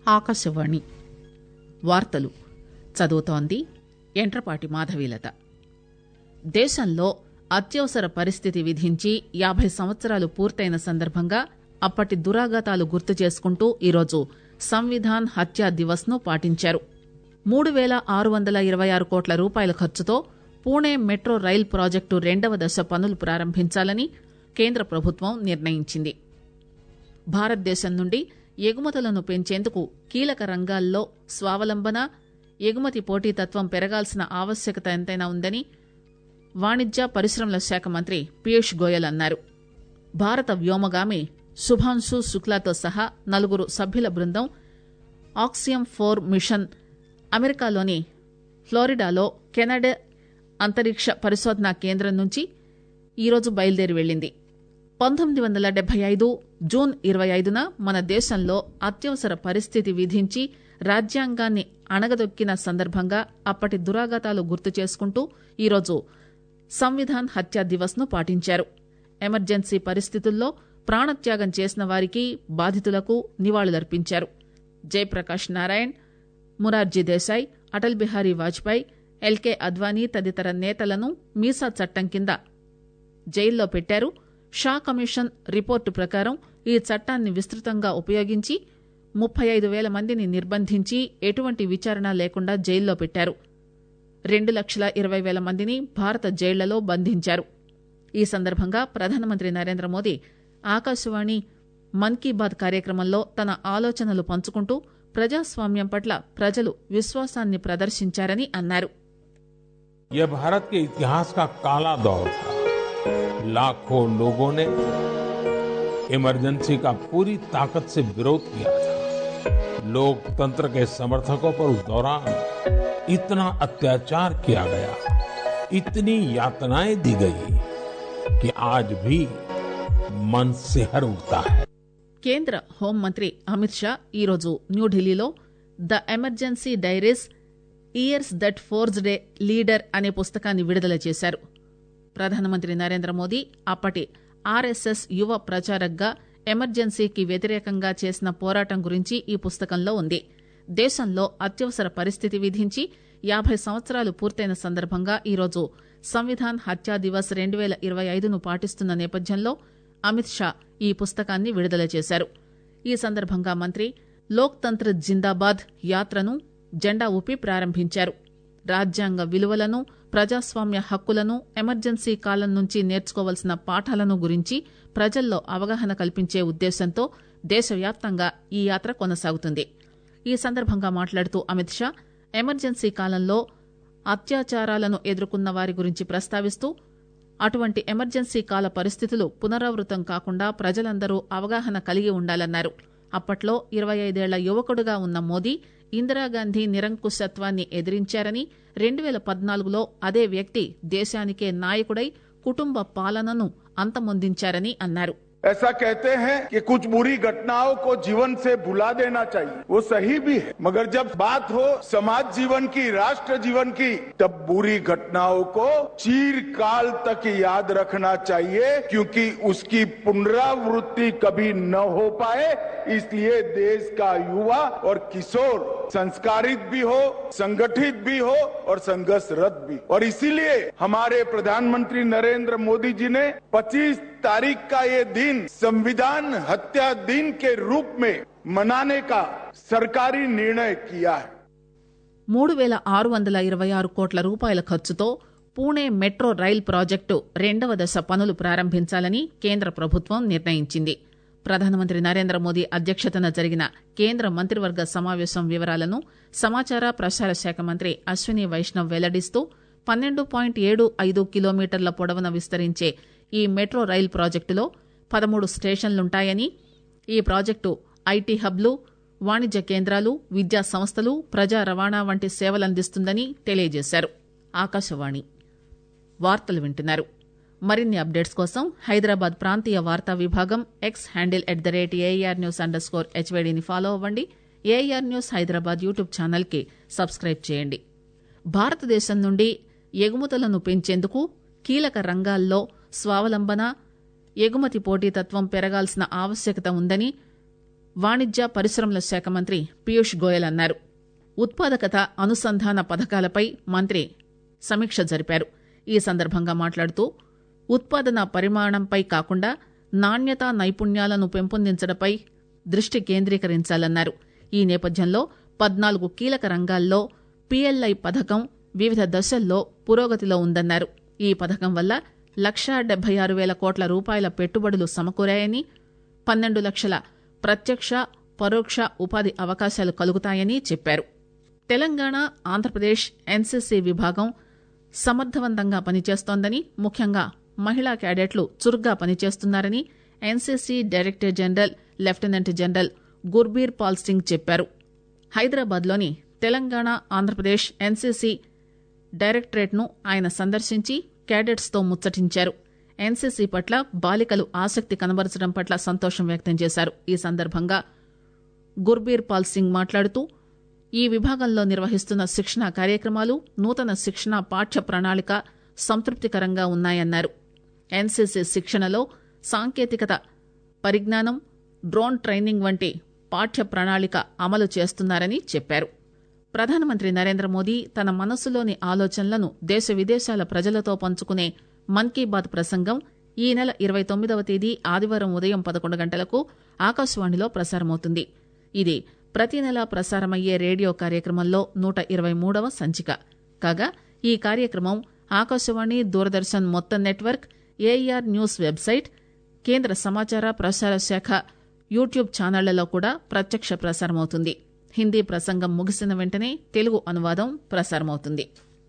ఆకాశవాణి వార్తలు చదువుతోంది ఎంట్రపాటి మాధవీలత దేశంలో అత్యవసర పరిస్థితి విధించి యాబై సంవత్సరాలు పూర్తయిన సందర్భంగా అప్పటి దురాగతాలు గుర్తు చేసుకుంటూ ఈరోజు సంవిధాన్ హత్యా దివస్ ను పాటించారు మూడు పేల ఆరు వందల ఇరవై ఆరు కోట్ల రూపాయల ఖర్చుతో పూణే మెట్రో రైల్ ప్రాజెక్టు రెండవ దశ పనులు ప్రారంభించాలని కేంద్ర ప్రభుత్వం నిర్ణయించింది భారతదేశం నుండి ఎగుమతులను పెంచేందుకు కీలక రంగాల్లో స్వావలంబన ఎగుమతి పోటీతత్వం పెరగాల్సిన ఆవశ్యకత ఎంతైనా ఉందని వాణిజ్య పరిశ్రమల శాఖ మంత్రి పీయూష్ గోయల్ అన్నారు భారత వ్యోమగామి శుభాంశు శుక్లాతో సహా నలుగురు సభ్యుల బృందం ఆక్సియం ఫోర్ మిషన్ అమెరికాలోని ఫ్లోరిడాలో కెనడా అంతరిక్ష పరిశోధనా కేంద్రం నుంచి ఈరోజు బయలుదేరి వెళ్లింది పంతొమ్మిది వందల డెబ్బై ఐదు జూన్ ఇరవై ఐదున మన దేశంలో అత్యవసర పరిస్థితి విధించి రాజ్యాంగాన్ని అణగదొక్కిన సందర్భంగా అప్పటి దురాగతాలు గుర్తు చేసుకుంటూ ఈరోజు సంవిధాన్ హత్యా దివస్ ను పాటించారు ఎమర్జెన్సీ పరిస్థితుల్లో ప్రాణత్యాగం చేసిన వారికి బాధితులకు నివాళులర్పించారు జయప్రకాష్ నారాయణ్ మురార్జీ దేశాయ్ అటల్ బిహారీ వాజ్పేయి ఎల్కే అద్వానీ తదితర నేతలను మీసా చట్టం కింద జైల్లో పెట్టారు షా కమిషన్ రిపోర్టు ప్రకారం ఈ చట్టాన్ని విస్తృతంగా ఉపయోగించి ముప్పై ఐదు వేల మందిని నిర్బంధించి ఎటువంటి విచారణ లేకుండా జైల్లో పెట్టారు రెండు లక్షల ఇరవై వేల మందిని భారత జైళ్లలో బంధించారు ఈ సందర్భంగా ప్రధానమంత్రి నరేంద్ర మోదీ ఆకాశవాణి మన్ కీ బాత్ కార్యక్రమంలో తన ఆలోచనలు పంచుకుంటూ ప్రజాస్వామ్యం పట్ల ప్రజలు విశ్వాసాన్ని ప్రదర్శించారని అన్నారు यह भारत के इतिहास का काला दौर था लाखों लोगों ने इमरजेंसी का पूरी ताकत से विरोध किया था लोकतंत्र के समर्थकों पर उस दौरान इतना अत्याचार किया गया इतनी यातनाएं दी गई कि आज भी मन सिहर उठता है కేంద్ర హోంమంత్రి అమిత్ షా ఈరోజు న్యూఢిల్లీలో the emergency diaries years that forged a leader అనే పుస్తకాన్ని విడుదల చేశారు ప్రధానమంత్రి నరేంద్ర మోదీ అప్పటి ఆర్ఎస్ఎస్ యువ ప్రచారక్గా ఎమర్జెన్సీకి వ్యతిరేకంగా చేసిన పోరాటం గురించి ఈ పుస్తకంలో ఉంది దేశంలో అత్యవసర పరిస్థితి విధించి యాబై సంవత్సరాలు పూర్తయిన సందర్భంగా ఈరోజు సంవిధాన్ హత్యా దివస్ రెండు పేల ఇరవై ఐదును పాటిస్తున్న నేపథ్యంలో అమిత్ షా ఈ పుస్తకాన్ని విడుదల చేశారు ఈ సందర్భంగా మంత్రి లోక్ తంత్ర జిందాబాద్ యాత్రను జెండా ఊపి ప్రారంభించారు రాజ్యాంగ విలువలను ప్రజాస్వామ్య హక్కులను ఎమర్జెన్సీ కాలం నుంచి నేర్చుకోవలసిన పాఠాలను గురించి ప్రజల్లో అవగాహన కల్పించే ఉద్దేశంతో దేశవ్యాప్తంగా ఈ యాత్ర కొనసాగుతుంది ఈ సందర్భంగా మాట్లాడుతూ అమిత్ షా ఎమర్జెన్సీ కాలంలో అత్యాచారాలను ఎదుర్కొన్న వారి గురించి ప్రస్తావిస్తూ అటువంటి ఎమర్జెన్సీ కాల పరిస్థితులు పునరావృతం కాకుండా ప్రజలందరూ అవగాహన కలిగి ఉండాలన్నారు అప్పట్లో ఇరవై ఐదేళ్ల యువకుడుగా ఉన్న మోదీ ఇందిరాగాంధీ నిరంకుశత్వాన్ని ఎదిరించారని రెండు పేల పద్నాలుగులో అదే వ్యక్తి దేశానికే నాయకుడై కుటుంబ పాలనను అంతమొందించారని అన్నారు ऐसा कहते हैं कि कुछ बुरी घटनाओं को जीवन से भुला देना चाहिए वो सही भी है मगर जब बात हो समाज जीवन की राष्ट्र जीवन की तब बुरी घटनाओं को चीरकाल तक याद रखना चाहिए क्योंकि उसकी पुनरावृत्ति कभी न हो पाए इसलिए देश का युवा और किशोर संस्कारित भी हो संगठित भी हो और संघर्षरत भी और इसीलिए हमारे प्रधानमंत्री नरेंद्र मोदी जी ने 25 तारीख का ये दिन संविधान हत्या दिन के रूप में मनाने का सरकारी निर्णय किया है మూడు పేల ఆరు వందల ఇరవై ఆరు కోట్ల రూపాయల ఖర్చుతో పూణే మెట్రో రైల్ ప్రాజెక్టు రెండవ దశ పనులు ప్రారంభించాలని కేంద్ర ప్రభుత్వం నిర్ణయించింది ప్రధానమంత్రి నరేంద్ర మోదీ అధ్యక్షతన జరిగిన కేంద్ర మంత్రివర్గ సమావేశం వివరాలను సమాచార ప్రసార శాఖ మంత్రి అశ్విని వైష్ణవ్ వెల్లడిస్తూ పన్నెండు పాయింట్ ఏడు ఐదు కిలోమీటర్ల పొడవున విస్తరించే ఈ మెట్రో రైల్ ప్రాజెక్టులో పదమూడు స్టేషన్లుంటాయని ఈ ప్రాజెక్టు ఐటీ హబ్లు వాణిజ్య కేంద్రాలు విద్యా సంస్థలు ప్రజా రవాణా వంటి సేవలందిస్తుందని తెలియజేశారు ఆకాశవాణి వార్తలు వింటున్నారు మరిన్ని అప్డేట్స్ కోసం హైదరాబాద్ ప్రాంతీయ వార్తా విభాగం X handle at the rate AIR news underscore హెచ్వైడీని ఫాలో అవ్వండి AIR news Hyderabad YouTube channel కి సబ్స్క్రైబ్ చేయండి భారతదేశం నుండి ఎగుమతులను పెంచేందుకు కీలక రంగాల్లో స్వావలంబన ఎగుమతి పోటీతత్వం పెరగాల్సిన ఆవశ్యకత ఉందని వాణిజ్య పరిశ్రమల శాఖ మంత్రి పీయూష్ గోయల్ అన్నారు ఉత్పాదకత అనుసంధాన పథకాలపై మంత్రి సమీక్ష జరిపారు ఈ సందర్భంగా మాట్లాడుతూ ఉత్పాదన పరిమాణంపై కాకుండా నాణ్యత నైపుణ్యాలను పెంపొందించడంపై దృష్టి కేంద్రీకరించాలన్నారు ఈ నేపథ్యంలో పద్నాలుగు కీలక రంగాల్లో పీఎల్ఐ పథకం వివిధ దశల్లో పురోగతిలో ఉందన్నారు ఈ పథకం వల్ల లక్షా డెబ్బై ఆరు వేల కోట్ల రూపాయల పెట్టుబడులు సమకూరాయని పన్నెండు లక్షల ప్రత్యక్ష పరోక్ష ఉపాధి అవకాశాలు కలుగుతాయని చెప్పారు తెలంగాణ ఆంధ్రప్రదేశ్ ఎన్సీసీ విభాగం సమర్థవంతంగా పనిచేస్తోందని ముఖ్యంగా మహిళా క్యాడెట్లు చురుగ్గా పనిచేస్తున్నారని NCC director general lieutenant general Gurbir Pal Singh చెప్పారు హైదరాబాద్లోని తెలంగాణ ఆంధ్రప్రదేశ్ ఎన్సీసీ డైరెక్టరేట్ను ఆయన సందర్శించి క్యాడెట్స్తో ముచ్చటించారు ఎన్సీసీ పట్ల బాలికలు ఆసక్తి కనబరచడం పట్ల సంతోషం వ్యక్తం చేశారు ఈ సందర్భంగా గుర్బీర్ పాల్ సింగ్ మాట్లాడుతూ ఈ విభాగంలో నిర్వహిస్తున్న శిక్షణ కార్యక్రమాలు నూతన శిక్షణ పాఠ్య ప్రణాళిక సంతృప్తికరంగా ఉన్నాయన్నారు ఎన్సీసీ శిక్షణలో సాంకేతికత పరిజ్ఞానం డ్రోన్ ట్రైనింగ్ వంటి పాఠ్య ప్రణాళిక అమలు చేస్తున్నారని చెప్పారు ప్రధానమంత్రి నరేంద్ర మోదీ తన మనస్సులోని ఆలోచనలను దేశ విదేశాల ప్రజలతో పంచుకునే మన్ కీ బాత్ ప్రసంగం ఈ నెల ఇరవై తొమ్మిదవ తేదీ ఆదివారం ఉదయం పదకొండు గంటలకు ఆకాశవాణిలో ప్రసారమవుతుంది ఇది ప్రతి నెలా ప్రసారమయ్యే రేడియో కార్యక్రమంలో నూట ఇరవై మూడవ సంచిక కాగా ఈ కార్యక్రమం ఆకాశవాణి దూరదర్శన్ మొత్తం నెట్వర్క్ ఏఆర్ న్యూస్ వెబ్సైట్ కేంద్ర సమాచార ప్రసార శాఖ యూట్యూబ్ ఛానళ్లలో కూడా ప్రత్యక్ష ప్రసారమవుతుంది హిందీ ప్రసంగం ముగిసిన వెంటనే తెలుగు అనువాదం ప్రసారమవుతుంది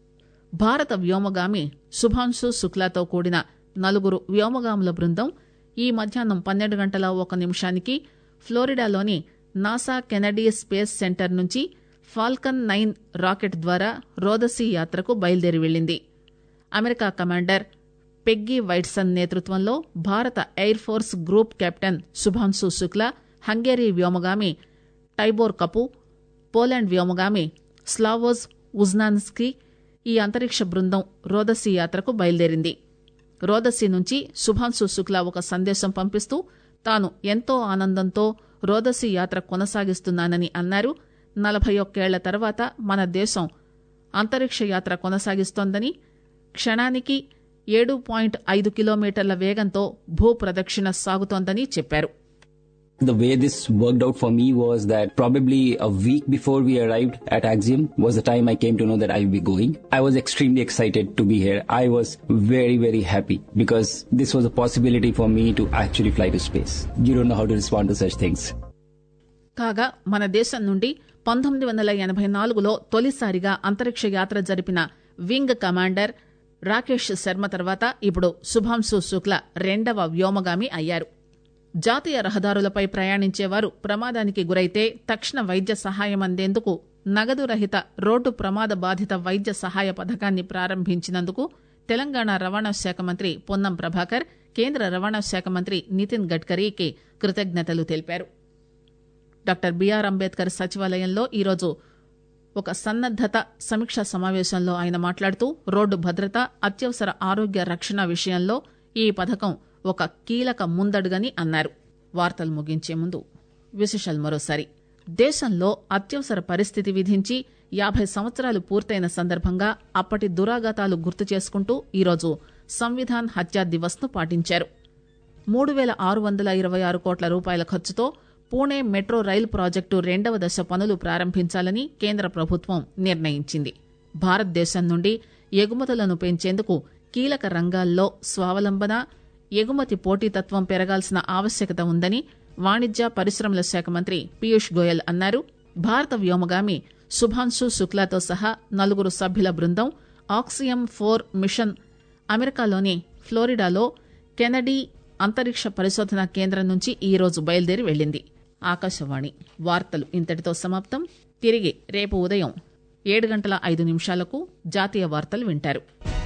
భారత వ్యోమగామి శుభాంశు శుక్లాతో కూడిన నలుగురు వ్యోమగాముల బృందం ఈ మధ్యాహ్నం పన్నెండు గంటల ఒక నిమిషానికి ఫ్లోరిడాలోని నాసా కెనడీ స్పేస్ సెంటర్ నుంచి ఫాల్కన్ నైన్ రాకెట్ ద్వారా రోదసీ యాత్రకు బయలుదేరి వెళ్లింది అమెరికా కమాండర్ పెగ్గీ వైట్సన్ నేతృత్వంలో భారత air force group captain Shubhanshu Shukla Hungary వ్యోమగామి టైబోర్ కపు పోలాండ్ వ్యోమగామి స్లావోజ్ ఉజ్నాన్స్కీ ఈ అంతరిక్ష బృందం రోదసీ యాత్రకు బయలుదేరింది రోదసీ నుంచి శుభాంశు శుక్లా ఒక సందేశం పంపిస్తూ తాను ఎంతో ఆనందంతో రోదసీ యాత్ర కొనసాగిస్తున్నానని అన్నారు నలభై ఒక్కేళ్ల తర్వాత మన దేశం అంతరిక్ష యాత్ర కొనసాగిస్తోందని క్షణానికి ఏడు పాయింట్ ఐదు కిలోమీటర్ల వేగంతో భూ ప్రదక్షిణ సాగుతోందని చెప్పారు The way this worked out for me was that probably a week before we arrived at Axiom was the time I came to know that I'll be going. I was extremely excited to be here. I was very, very happy because this was a possibility for me to actually fly to space. You don't know how to respond to such things. కాగా మన దేశం నుండి పంతొమ్మిది వందల ఎనభై నాలుగులో తొలిసారిగా అంతరిక్ష యాత్ర జరిపిన వింగ్ కమాండర్ రాకేష్ శర్మ తర్వాత ఇప్పుడు శుభాంశు శుక్ల రెండవ వ్యోమగామి అయ్యారు జాతీయ రహదారులపై ప్రయాణించేవారు ప్రమాదానికి గురైతే తక్షణ వైద్య సహాయం అందేందుకు నగదు రహిత రోడ్డు ప్రమాద బాధిత వైద్య సహాయ పథకాన్ని ప్రారంభించినందుకు తెలంగాణ రవాణా శాఖ మంత్రి పొన్నం ప్రభాకర్ కేంద్ర రవాణా శాఖ మంత్రి నితిన్ గడ్కరీకి కృతజ్ఞతలు తెలిపారు డాక్టర్ బిఆర్ అంబేద్కర్ సచివాలయంలో ఈరోజు ఒక సన్నద్దత సమీక్షా సమావేశంలో ఆయన మాట్లాడుతూ రోడ్డు భద్రత అత్యవసర ఆరోగ్య రక్షణ విషయంలో ఈ పథకం ఒక కీలక ముందడుగని అన్నారు వార్తలు ముగించే ముందు విశేషాలు మరోసారి దేశంలో అత్యవసర పరిస్థితి విధించి యాభై సంవత్సరాలు పూర్తయిన సందర్భంగా అప్పటి దురాఘాతాలు గుర్తు చేసుకుంటూ ఈరోజు సంవిధాన్ హత్యా దివస్ ను పాటించారు మూడు వేల ఆరు వందల ఇరవై ఆరు కోట్ల రూపాయల ఖర్చుతో పూణే మెట్రో రైలు ప్రాజెక్టు రెండవ దశ పనులు ప్రారంభించాలని కేంద్ర ప్రభుత్వం నిర్ణయించింది భారతదేశం నుండి ఎగుమతులను పెంచేందుకు కీలక రంగాల్లో స్వావలంబన ఎగుమతి పోటీతత్వం పెరగాల్సిన ఆవశ్యకత ఉందని వాణిజ్య పరిశ్రమల శాఖ మంత్రి పీయూష్ గోయల్ అన్నారు భారత వ్యోమగామి శుభాంశు శుక్లాతో సహా నలుగురు సభ్యుల బృందం ఆక్సియం ఫోర్ మిషన్ అమెరికాలోని ఫ్లోరిడాలో కెనడీ అంతరిక్ష పరిశోధన కేంద్రం నుంచి ఈ రోజు బయలుదేరి వెళ్లింది ఆకాశవాణి వార్తలు ఇంతటితో సమాప్తం తిరిగి రేపు ఉదయం ఏడు గంటల ఐదు నిమిషాలకు జాతీయ వార్తలు వింటారు